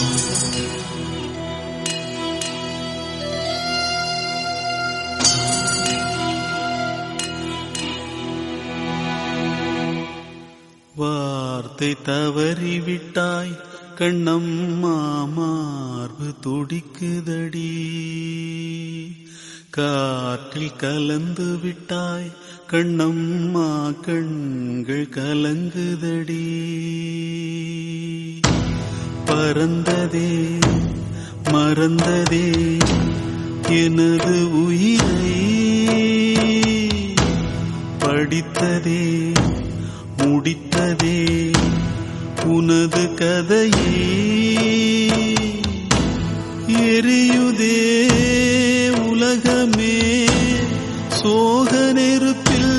வார்த்தை தவறிவிட்டாய் கண்ணம்மா மார்பு துடிக்குதடி காற்றில் கலந்து விட்டாய் கண்ணம்மா கண்கள் கலங்குதடி பறந்ததே மறந்ததே எனது உயிரை படித்ததே முடித்ததே உனது கதையை எரியுதே உலகமே சோக நெருப்பில்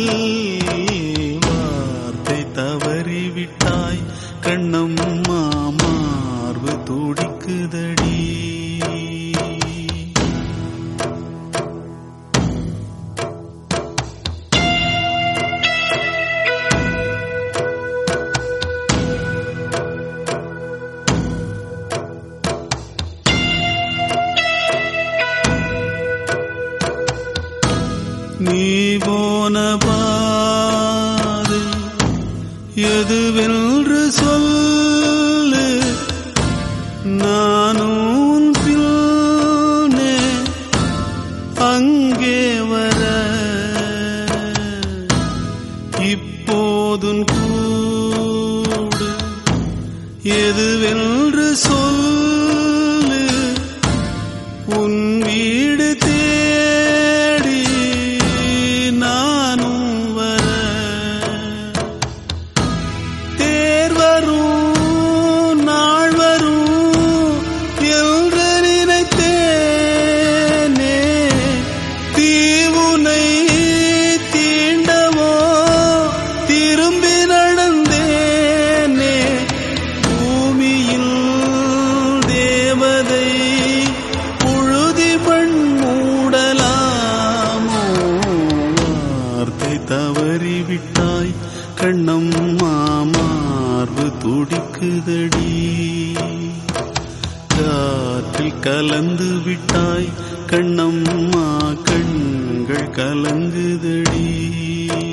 வார்த்தை தவறிவிட்டாய் கண்ணம்மா மார்பு துடிக்குதடி நீ போன பாதை எதுவென்று சொல்லு நானும் உன் பின்னே அங்கே வர இப்போதும் கூடு எதுவென்று சொல்லு உன் வீடு தேடி நானும் வர தேர் வரும் நாள் வரும் என்று நினைத்தேனே தீவுனை தீண்டவோ திரும்பி நடந்தேனே பூமியில் தேவதை புழுதி மண் மூடலாமோ வார்த்தை தவறிவிட்டாய் கண்ணம்மா மார்பு துடிக்குதடி காற்றில் கலந்து விட்டாய் கண்ணம்மா கண்கள் கலங்குதடி